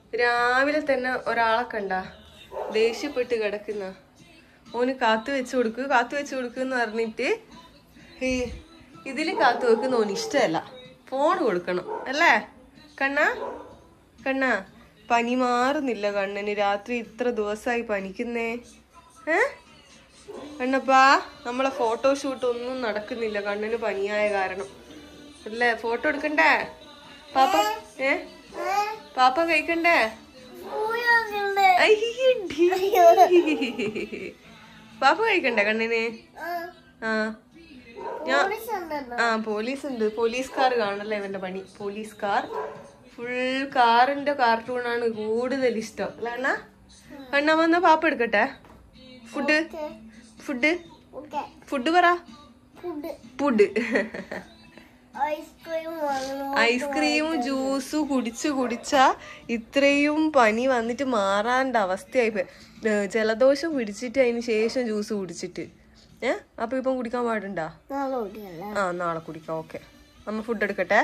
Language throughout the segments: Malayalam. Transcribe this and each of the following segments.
രാവിലെ തന്നെ ഒരാളെ കണ്ട ദേഷ്യപ്പെട്ട് കിടക്കുന്ന ഓന് കാത്തു വെച്ച് കൊടുക്ക് കാത്തു വെച്ച് കൊടുക്കുന്ന് പറഞ്ഞിട്ട് ഈ ഇതില് കാത്തു വെക്കുന്ന ഓന് ഇഷ്ടമല്ല ഫോൺ കൊടുക്കണം അല്ലേ കണ്ണാ കണ്ണാ പനി മാറുന്നില്ല കണ്ണന് രാത്രി ഇത്ര ദിവസമായി പനിക്കുന്നേ ഏ കണ്ണപ്പാ നമ്മളെ ഫോട്ടോഷൂട്ട് ഒന്നും നടക്കുന്നില്ല കണ്ണന് പനിയായ കാരണം അല്ലേ ഫോട്ടോ എടുക്കണ്ടേ പാപ്പ ഏ പാപ്പ കഴിക്കണ്ടേ അയ്യടി. പാപ്പ കഴിക്കണ്ടേ കണ്ണിന് ആ ഞാൻ ആ പോലീസ് ഉണ്ട് പോലീസ് കാർ കാണല്ലേ ഇവന്റെ പണി പോലീസ് കാർ ഫുൾ കാറിന്റെ കാർട്ടൂണാണ് കൂടുതൽ ഇഷ്ടം അല്ല അണ്ണാ അണ്ണ വന്ന പാപ്പ എടുക്കട്ടെ ഫുഡ് ഫുഡ് ഫുഡ് പറ ഫുഡ് ഐസ്ക്രീം വാങ്ങണം ഐസ്ക്രീമും ജ്യൂസും കുടിച്ച് കുടിച്ച ഇത്രയും പനി വന്നിട്ട് മാറാണ്ട അവസ്ഥയായി പോയി. ഏ, ജലദോഷം പിടിച്ചിട്ട് അതിന് ശേഷം ജ്യൂസ് കുടിച്ചിട്ട് ഏ അപ്പൊ ഇപ്പം കുടിക്കാൻ പാടുണ്ടാ നാളെ ഓടിയല്ല ആ നാളെ കുടിക്കാം ഓക്കെ അമ്മ ഫുഡ് എടുക്കട്ടെ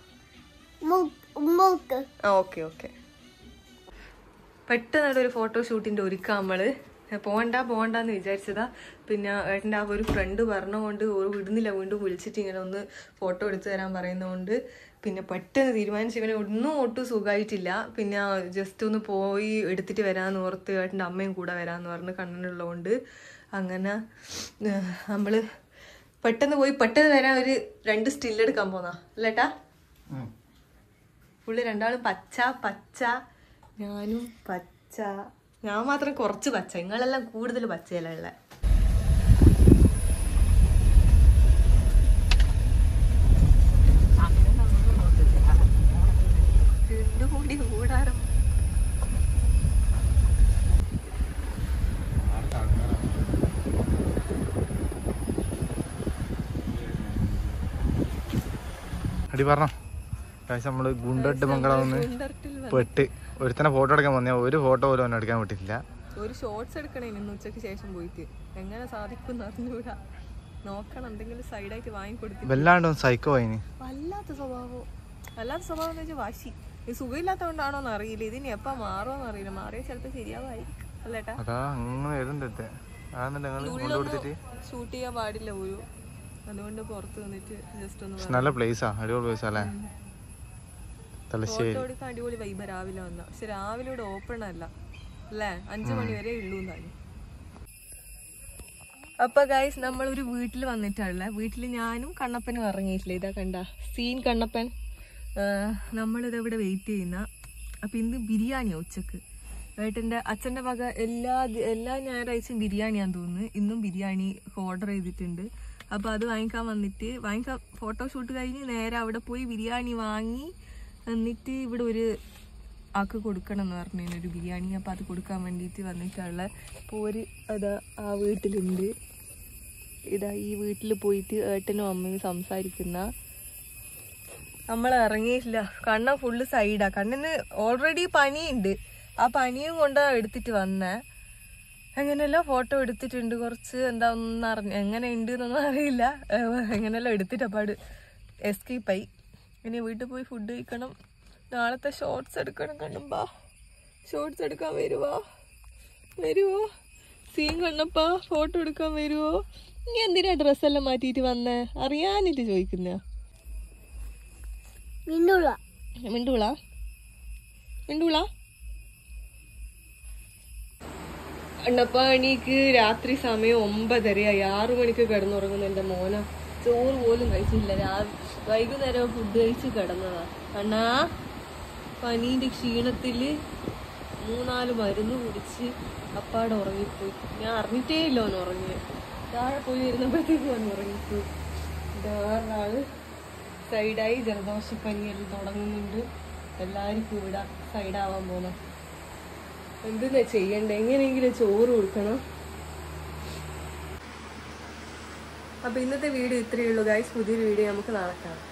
മൂക്ക് ആ ഓക്കെ ഓക്കെ പെട്ടെന്ന് ഒരു ഫോട്ടോഷൂട്ടിന്റെ ഒരുക്കം നമ്മള് പോണ്ട പോണ്ടെന്ന് വിചാരിച്ചതാ പിന്നെ ഏട്ടൻ്റെ ആ ഒരു ഫ്രണ്ട് പറഞ്ഞുകൊണ്ട് ഒരു വിടുന്നില്ല വീണ്ടും വിളിച്ചിട്ട് ഇങ്ങനെ ഒന്ന് ഫോട്ടോ എടുത്തു തരാൻ പറയുന്നതുകൊണ്ട് പിന്നെ പെട്ടെന്ന് തീരുമാനിച്ചു ഇവനെ ഒന്നും ഒട്ടും സുഖമായിട്ടില്ല പിന്നെ ജസ്റ്റ് ഒന്ന് പോയി എടുത്തിട്ട് വരാന്ന് ഓർത്ത് ഏട്ടൻ്റെ അമ്മയും കൂടെ വരാന്ന് പറഞ്ഞ് കണ്ണനുള്ളതുകൊണ്ട് അങ്ങനെ ഏഹ്, നമ്മള് പെട്ടെന്ന് പോയി പെട്ടെന്ന് വരാൻ ഒരു രണ്ട് സ്റ്റിൽ എടുക്കാൻ പോന്നാ അല്ലേട്ടാ പുള്ളി രണ്ടാളും പച്ച പച്ച ഞാനും പച്ച ഞാൻ മാത്രം കുറച്ച് പച്ച നിങ്ങളെല്ലാം കൂടുതൽ പച്ചയല്ല ഉള്ള കൂടി കൂടാരം അടി പറഞ്ഞോ കാശ് നമ്മള് ഗുണ്ടട്ട് മംഗളാവുന്ന് പെട്ട് ഒരുത്തനെ ഫോട്ടോ എടുക്കാൻ വന്നേ ഒരു ഫോട്ടോ പോലും അവനെ എടുക്കാൻ പറ്റില്ല ഒരു ഷോർട്സ് എടുക്കണേ ഇന്ന് ഉച്ചക്ക് ശേഷം പോയിട്ട് എങ്ങനെ സാധിക്കും അറിഞ്ഞൂടാ നോക്കണം എന്തെങ്കിലും സൈഡായിട്ട് വാങ്ങിക്കൊടുത്തിട്ട് വല്ലാണ്ട് ഒന്ന് സൈക്കോ അതിന് വല്ലാത്ത സ്വഭാവം വല്ലാത്ത സ്വഭാവം എന്ന് വെച്ചാൽ വാശി ഇത് സുഖമില്ലാത്തതുകൊണ്ടാണോ എന്ന് അറിയില്ല ഇതിന് എപ്പാ മാറുമോന്ന് അറിയില്ല മാറിയാൽ ചിലപ്പോൾ ശരിയാവായിരിക്കും അല്ലേട്ടാ അതാ അങ്ങനെ വരുന്നുണ്ട് ആണെന്നുണ്ട് ഞങ്ങൾ കൊണ്ടുകൊടുത്തിട്ട് ഷൂട്ട് ചെയ്യാൻ പാടില്ല ഒരു അതുകൊണ്ട് പുറത്ത് നിന്നിട്ട് ജസ്റ്റ് ഒന്ന് പക്ഷെ നല്ല പ്ലേസാ അടിപൊളി പ്ലേസാ അല്ലേ തലശ്ശേരി ഫോട്ടോ എടുക്കാൻ അടിപൊളി വൈബ രാവിലെ വന്ന പക്ഷെ രാവിലെ ഇവിടെ ഓപ്പൺ അല്ല അല്ലേ അഞ്ചു മണി വരെ ഉള്ളൂ എന്നാണ് അപ്പൊ ഗൈസ് നമ്മൾ ഒരു വീട്ടിൽ വന്നിട്ടുള്ള വീട്ടിൽ ഞാനും കണ്ണപ്പനും ഇറങ്ങിയിട്ടില്ല ഇതാ കണ്ട സീൻ കണ്ണപ്പൻ നമ്മളിത് ഇവിടെ വെയിറ്റ് ചെയ്യുന്ന അപ്പൊ ഇന്ന് ബിരിയാണിയാ ഉച്ചക്ക് ഏട്ടൻ്റെ അച്ഛൻ്റെ വക എല്ലാ ദി- എല്ലാ ഞായറാഴ്ചയും ബിരിയാണിയാന്ന് തോന്നുന്നു ഇന്നും ബിരിയാണി ഓർഡർ ചെയ്തിട്ടുണ്ട് അപ്പൊ അത് വാങ്ങിക്കാൻ വന്നിട്ട് വാങ്ങിക്കാൻ ഫോട്ടോഷൂട്ട് കഴിഞ്ഞ് നേരെ അവിടെ പോയി ബിരിയാണി വാങ്ങി എന്നിട്ട് ഇവിടെ ഒരു ആക്ക് കൊടുക്കണം എന്ന് പറഞ്ഞു ഒരു ബിരിയാണി അപ്പം അത് കൊടുക്കാൻ വേണ്ടിയിട്ട് വന്നിട്ടുള്ള പോര് അതാ ആ വീട്ടിലുണ്ട് ഇതാ ഈ വീട്ടിൽ പോയിട്ട് ഏട്ടനും അമ്മയും സംസാരിക്കുന്ന നമ്മൾ ഇറങ്ങിയിട്ടില്ല കണ്ണൻ ഫുള്ള് സൈഡാ കണ്ണന് ഓൾറെഡി പനിയുണ്ട് ആ പനിയും കൊണ്ടാ എടുത്തിട്ട് വന്നേ എങ്ങനെയല്ലോ ഫോട്ടോ എടുത്തിട്ടുണ്ട് കുറച്ച് എന്താ ഒന്നും അറിഞ്ഞ എങ്ങനെ ഉണ്ട് എന്നൊന്നും അറിയില്ല ഏഹ് എങ്ങനെയല്ലോ എടുത്തിട്ട് അപ്പാട് എസ്കേപ്പായി ഇനി വീട്ടിൽ പോയി ഫുഡ് കഴിക്കണം നാളത്തെ ഷോർട്സ് എടുക്കണം കണ്ണമ്പാ ഷോർട്സ് എടുക്കാൻ വരുവോ വരുവോ സീൻ കണ്ണപ്പാ ഫോട്ടോ എടുക്കാൻ വരുവോ നീ എന്തിനാ ഡ്രസ്സെല്ലാം മാറ്റിയിട്ട് വന്നേ അറിയാനിട്ട് ചോദിക്കുന്ന മിന്നുള മിണ്ടൂള മിണ്ടൂള അണ്ണപ്പാ എണീക്ക് രാത്രി സമയം ഒമ്പതരയായി ആറു മണിക്ക് കിടന്നുറങ്ങുന്ന എന്റെ മോന ചോറ് പോലും കഴിച്ചില്ല രാവിലെ വൈകുന്നേരം ഫുഡ് കഴിച്ച് കിടന്നതാ അണ്ണാ പനീന്റെ ക്ഷീണത്തില് മൂന്നാല് മരുന്ന് കുടിച്ച് അപ്പാടെ ഉറങ്ങിപ്പോയി ഞാൻ അറിഞ്ഞിട്ടേ ഇല്ല ഓൻ ഉറങ്ങി താഴെ പോയി വരുന്നപ്പോഴത്തേക്ക് ഓൻ ഉറങ്ങിപ്പോയി വേറൊരാള് സൈഡായി ജലദോഷപ്പനിയെല്ലാം തുടങ്ങുന്നുണ്ട് എല്ലാവർക്കും ഇവിടെ സൈഡാവാൻ പോണം എന്തെന്നാ ചെയ്യണ്ടേ എങ്ങനെയെങ്കിലും ചോറ് കൊടുക്കണം അപ്പൊ ഇന്നത്തെ വീഡിയോ ഇത്രയേ ഉള്ളൂ ഗൈസ് പുതിയൊരു വീഡിയോ നമുക്ക് നാളെ കാണാം